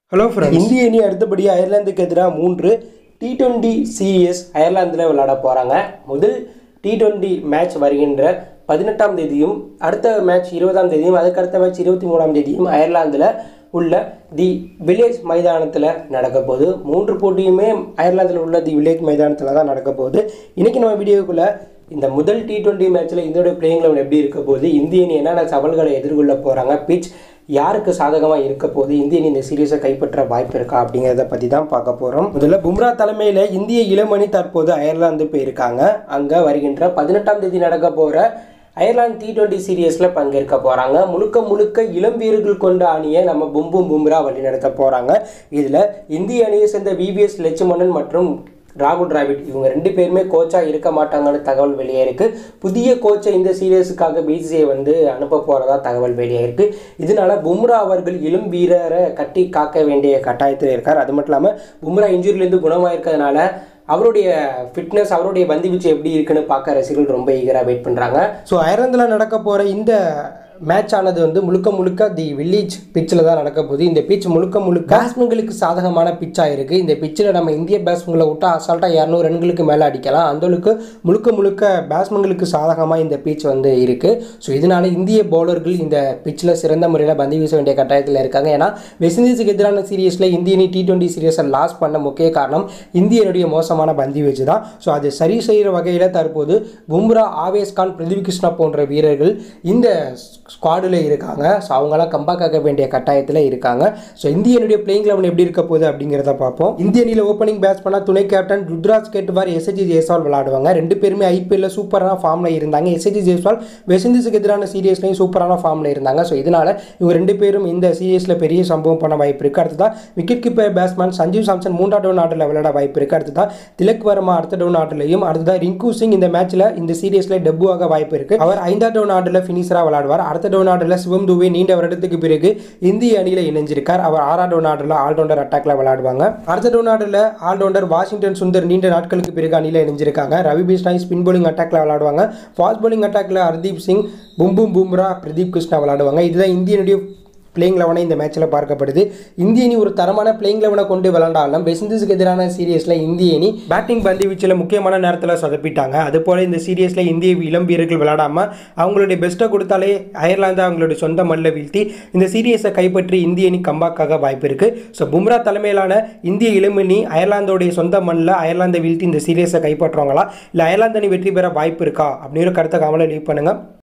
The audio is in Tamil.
ஹலோ ஃப்ரெண்ட்ஸ் இந்திய அணி அடுத்தபடி அயர்லாந்துக்கு எதிராக மூன்று டி டுவெண்ட்டி சீரியஸ் அயர்லாந்தில் விளையாட போகிறாங்க முதல் டி டுவெண்ட்டி மேட்ச் வருகின்ற பதினெட்டாம் தேதியும் அடுத்த மேட்ச் இருபதாம் தேதியும் அதுக்கடுத்த மேட்ச் இருபத்தி மூணாம் தேதியும் அயர்லாந்தில் உள்ள தி வில்லேஜ் மைதானத்தில் நடக்க போகுது மூன்று போட்டியுமே அயர்லாந்தில் உள்ள தி வில்லேஜ் மைதானத்தில் தான் நடக்க போகுது இன்றைக்கி நம்ம வீடியோக்குள்ளே இந்த முதல் டி டுவெண்ட்டி மேட்ச்சில் இந்தியோட பிளேயிங் லெவன் எப்படி இருக்க போகுது இந்திய அணி என்னென்ன சவால்களை எதிர்கொள்ள போகிறாங்க பிச் யாருக்கு சாதகமாக இருக்க போகுது இந்திய அணி இந்த சீரீஸை கைப்பற்ற வாய்ப்பு இருக்கா அப்படிங்கிறத பற்றி தான் பார்க்க போகிறோம் முதல்ல பும்ரா தலைமையில் இந்திய இளமணி தற்போது அயர்லாந்து போயிருக்காங்க அங்கே வருகின்ற பதினெட்டாம் தேதி நடக்க போகிற அயர்லாந்து டி டுவெண்ட்டி சீரியஸில் பங்கேற்க போகிறாங்க முழுக்க முழுக்க இளம் வீரர்கள் கொண்ட அணியை நம்ம பும்பும் பும்ரா வழிநடத்த போகிறாங்க இதில் இந்திய அணியை சேர்ந்த விவிஎஸ் லட்சுமணன் மற்றும் ராகுல் டிராவிட் இவங்க ரெண்டு பேருமே கோச்சாக இருக்க மாட்டாங்கன்னு தகவல் வெளியே இருக்கு புதிய கோச்சை இந்த சீரியஸுக்காக பிசிசிஐ வந்து அனுப்ப போகிறதா தகவல் வெளியே இருக்கு இதனால பும்ரா அவர்கள் இளம் வீரரை கட்டி காக்க வேண்டிய கட்டாயத்தில் இருக்கார் அது மட்டும் இல்லாமல் பும்ரா இன்ஜுரியிலேருந்து குணமாயிருக்கிறதுனால அவருடைய ஃபிட்னஸ் அவருடைய பந்து வீச்சு எப்படி இருக்குன்னு பார்க்க ரசிகர்கள் ரொம்ப ஈகராக வெயிட் பண்ணுறாங்க ஸோ அயர்லாந்தில் நடக்க போகிற இந்த மேட்ச் ஆனது வந்து முழுக்க முழுக்க தி வில்லேஜ் பிச்சில் தான் நடக்க போகுது இந்த பிச் முழுக்க முழுக்க பேட்ஸ்மேன்களுக்கு சாதகமான பிச்சாக இருக்குது இந்த பிச்சில் நம்ம இந்திய பேட்ஸ்மேன்களை விட்டால் அசால்ட்டாக இரநூறு ரன்களுக்கு மேலே அடிக்கலாம் அந்தளவுக்கு முழுக்க முழுக்க பேட்ஸ்மேன்களுக்கு சாதகமாக இந்த பிச் வந்து இருக்குது ஸோ இதனால இந்திய பவுலர்கள் இந்த பிச்சில் சிறந்த முறையில் பந்து வீச வேண்டிய கட்டாயத்தில் இருக்காங்க ஏன்னா வெஸ்ட் இண்டீஸுக்கு எதிரான சீரியஸில் இந்திய அணி டி டுவெண்ட்டி சீரியஸை லாஸ் பண்ண முக்கிய காரணம் இந்தியனுடைய மோசமான பந்து வீச்சு தான் ஸோ அது சரி செய்கிற வகையில் தற்போது பும்ரா ஆவேஸ் கான் பிரதீப் கிருஷ்ணா போன்ற வீரர்கள் இந்த ஸ்குவாடில் இருக்காங்க ஸோ அவங்களாம் கம்பேக் ஆக வேண்டிய கட்டாயத்தில் இருக்காங்க ஸோ இந்தியனுடைய பிளேயிங் லெவன் எப்படி இருக்க போகுது அப்படிங்கிறத பார்ப்போம் இந்திய அணியில் ஓப்பனிங் பேட்ஸ் பண்ணால் துணை கேப்டன் ருத்ராஜ் கேட்டுவார் எஸ்ஹெச்சி ஜெய்ஸ்வால் விளையாடுவாங்க ரெண்டு பேருமே ஐபிஎல்ல சூப்பரான ஃபார்மில் இருந்தாங்க எஸ்ஹெச்சி ஜெய்ஸ்வால் வெஸ்ட் இண்டீஸுக்கு எதிரான சீரியஸ்லையும் சூப்பரான ஃபார்மில் இருந்தாங்க ஸோ இதனால் இவங்க ரெண்டு பேரும் இந்த சீரியஸில் பெரிய சம்பவம் பண்ண வாய்ப்பு இருக்குது அடுத்ததான் wicket keeper batsman Sanjeev Samson மூன்றாம் டவுன் ஆர்டரில் விளையாட வாய்ப்பு இருக்குது அடுத்ததான் திலக் வர்மா அடுத்த டவுன் ஆர்டர்லையும் அடுத்ததான் ரிங்கு சிங் இந்த மேட்ச்சில் இந்த சீரியஸில் டெபு ஆக வாய்ப்பு இருக்குது அவர் ஐந்தாம் டவுன் ஆர்டரில் ஃபினிஷராக விளையாடுவார் அடுத்த டவுன் ஆர்டரில் சிவம் துவே நீண்ட வருடத்துக்கு பிறகு இந்திய அணியில் இணைஞ்சிருக்கார் அவர் ஆறாம் டவுன் ஆர்டரில் ஆல்ரவுண்டர் அட்டாக்ல விளையாடுவாங்க அடுத்த டவுன் ஆர்டரில் ஆல்ரவுண்டர் வாஷிங்டன் சுந்தர் நீண்ட நாட்களுக்கு பிறகு அணியில் இணைஞ்சிருக்காங்க ரவி பிஸ்னாய் ஸ்பின் bowling அட்டாக்ல விளையாடுவாங்க ஃபாஸ்ட் bowling அட்டாக்ல ஹர்தீப் சிங் பும்பும் பும்ரா பிரதீப் கிருஷ்ணா விளையாடுவாங்க இதுதான் இந்தியனுடைய பிளேயிங் லெவனை இந்த மேட்ச்சில் பார்க்கப்படுது இந்திய அணி ஒரு தரமான பிளேயிங் லெவனை கொண்டு விளாண்டாலும் வெஸ்ட் இண்டீஸுக்கு எதிரான சீரியஸில் இந்திய அணி பேட்டிங் பந்து வீச்சில் முக்கியமான நேரத்தில் சொதப்பிட்டாங்க அதுபோல் இந்த சீரியஸில் இந்திய இளம் வீரர்கள் விளையாடாமல் அவங்களுடைய பெஸ்ட்டை கொடுத்தாலே அயர்லாந்து அவங்களுடைய சொந்த மல்ல வீழ்த்தி இந்த சீரியஸை கைப்பற்றி இந்திய அணி கம்பாக்காக வாய்ப்பு இருக்குது ஸோ பும்ரா தலைமையிலான இந்திய இளம் அணி அயர்லாந்தோடைய சொந்த மண்ணில் அயர்லாந்தை வீழ்த்தி இந்த சீரியஸை கைப்பற்றுவாங்களா இல்லை அயர்லாந்து அணி வெற்றி பெற வாய்ப்பு இருக்கா அப்படிங்கிற கருத்தை கமலை லீவ் பண்ணுங்கள்